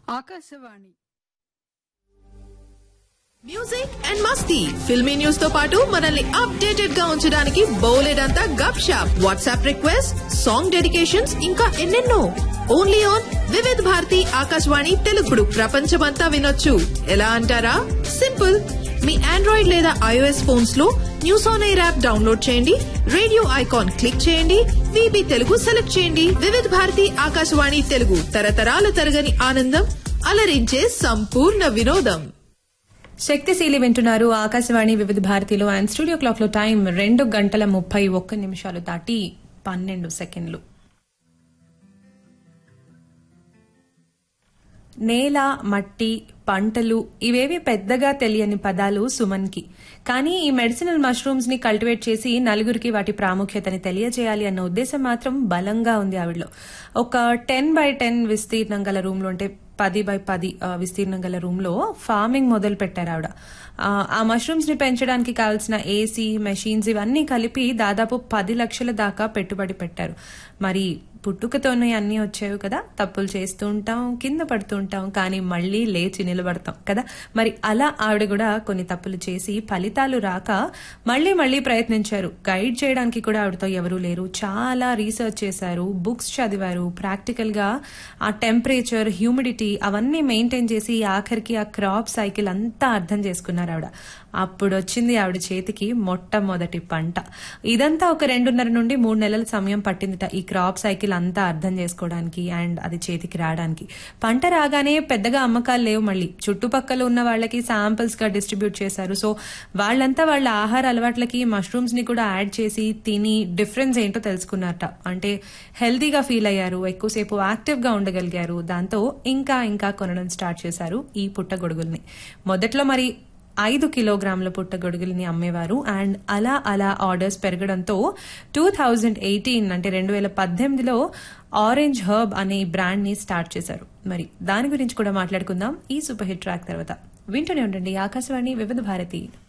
Akashvani music and మస్తీ filmy news తో పాటు మనల్ని అప్డేటెడ్ గా ఉంచడానికి బౌలెడ్ అంతా గప్ షాప్ వాట్సాప్ రిక్వెస్ట్ సాంగ్ డెడికేషన్స్ ఇంకా ఎన్నెన్నో ఓన్లీ ఆన్ వివిధ్ భారతి ఆకాశవాణి తెలుగుడు ప్రపంచమంతా వినొచ్చు ఎలా అంటారా సింపుల్ మీ ఆండ్రాయిడ్ లేదా ఐఓఎస్ ఫోన్స్ లో News on Air app download చేయండి రేడియో ఐకాన్ క్లిక్ చేయండి విబి తెలుగు సెలెక్ట్ చేయండి వివిధ్ భారతి ఆకాశవాణి తెలుగు తరతరాల తరగని ఆనందం అలరించే సంపూర్ణ వినోదం శక్తిశీలి వింటున్నారు ఆకాశవాణి వివిధ భారతిలో అండ్ స్టూడియో క్లాక్ లో టైం రెండు గంటల ముప్పై ఒక్క నిమిషాలు దాటి పన్నెండు సెకండ్లు నేల మట్టి పంటలు ఇవేవి పెద్దగా తెలియని పదాలు సుమన్కి కానీ ఈ మెడిసినల్ మష్రూమ్స్ ని కల్టివేట్ చేసి నలుగురికి వాటి ప్రాముఖ్యతని తెలియజేయాలి అన్న ఉద్దేశం మాత్రం బలంగా ఉంది ఆవిడలో ఒక టెన్ బై టెన్ విస్తీర్ణం గల రూమ్ లో అంటే పది బై పది ఆ, విస్తీర్ణం గల రూమ్ లో ఫార్మింగ్ మొదలు పెట్టారు ఆవిడ ఆ, ఆ మష్రూమ్స్ ని పెంచడానికి కావాల్సిన ఏసీ మెషిన్స్ ఇవన్నీ కలిపి దాదాపు పది లక్షల దాకా పెట్టుబడి పెట్టారు మరి పుట్టుకతోనే అన్నీ వచ్చేవి కదా తప్పులు చేస్తూ ఉంటాం కింద పడుతూ ఉంటాం కానీ మళ్ళీ లేచి నిలబడతాం కదా మరి అలా ఆవిడ కూడా కొన్ని తప్పులు చేసి ఫలితాలు రాక మళ్ళీ మళ్ళీ ప్రయత్నించారు గైడ్ చేయడానికి కూడా ఆవిడతో ఎవరూ లేరు చాలా రీసెర్చ్ చేశారు బుక్స్ చదివారు ప్రాక్టికల్ గా ఆ టెంపరేచర్ హ్యూమిడిటీ అవన్నీ మెయింటైన్ చేసి ఆఖరికి ఆ క్రాప్ సైకిల్ అంతా అర్థం చేసుకున్నారు ఆవిడ అప్పుడు వచ్చింది ఆవిడ చేతికి మొట్టమొదటి పంట ఇదంతా ఒక రెండున్నర నుండి మూడు నెలల సమయం పట్టిందిట ఈ క్రాప్ సైకిల్ అంతా అర్థం చేసుకోవడానికి అండ్ అది చేతికి రావడానికి పంట రాగానే పెద్దగా అమ్మకాలు లేవు మళ్ళీ చుట్టుపక్కల ఉన్న వాళ్ళకి శాంపిల్స్ గా డిస్ట్రిబ్యూట్ చేశారు సో వాళ్ళంతా వాళ్ళ ఆహార అలవాట్లకి మష్రూమ్స్ ని కూడా యాడ్ చేసి తిని డిఫరెన్స్ ఏంటో తెలుసుకున్నారట అంటే హెల్తీగా ఫీల్ అయ్యారు ఎక్కువసేపు యాక్టివ్ గా ఉండగలిగారు దాంతో ఇంకా ఇంకా కొనడం స్టార్ట్ చేశారు ఈ పుట్టగొడుగుల్ని మొదట్లో మరి ఐదు కిలోగ్రాముల పుట్టగొడుగుల్ని అమ్మేవారు అండ్ అలా అలా ఆర్డర్స్ పెరగడంతో టూ థౌజండ్ ఎయిటీన్ అంటే రెండు వేల పద్దెనిమిదిలో ఆరెంజ్ హర్బ్ అనే బ్రాండ్ ని స్టార్ట్ చేశారు మరి దాని గురించి కూడా మాట్లాడుకుందాం ఈ సూపర్ హిట్ ట్రాక్ తర్వాత వింటూనే ఉండండి ఆకాశవాణి వివిధ భారతి